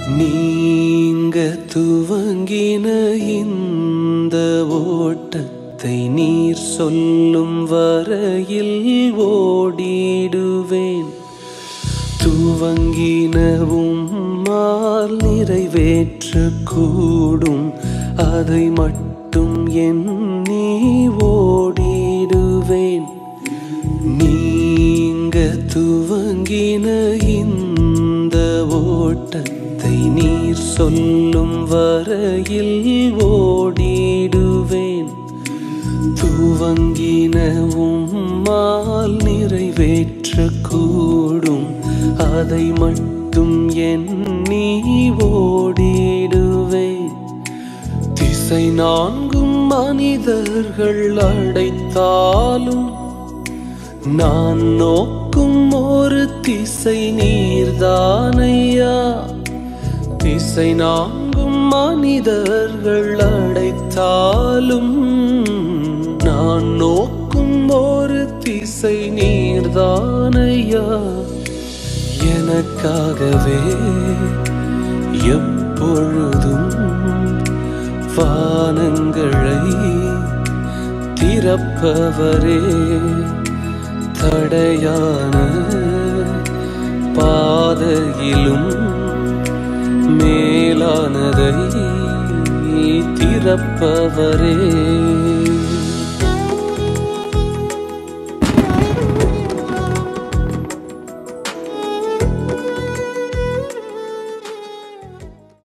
நீங்க துவங்கின இந்த ஓட்டத்தை நீர் சொல்லும் வரையில் ஓடிடுவேன் துவங்கினவும் மால் நிறைவேற்ற கூடும் அதை மட்டும் எண்ணி ஓடிடுவேன் நீங்க துவங்கின இந்த ஓட்டத்தை நீர் சொல்லும் வரையில் ஓடிடுவேன் துவங்கினவும் மால் நிறைவேற்ற கூடும் அதை மட்டும் எண்ணி ஓடிடுவேன் திசை நான்கும் மனிதர்கள் அடைத்தாலும் நான் நோக்கும் ஒரு திசை நீர்தானையா திசை நான்கும் மனிதர்கள் அடைத்தாலும் நான் நோக்கும் ஒரு திசை நீர்தானையா எனக்காகவே எப்பொழுதும் வானங்களை திறப்பவரே தடையான பாதையிலும் மேலானதை திறப்பவரே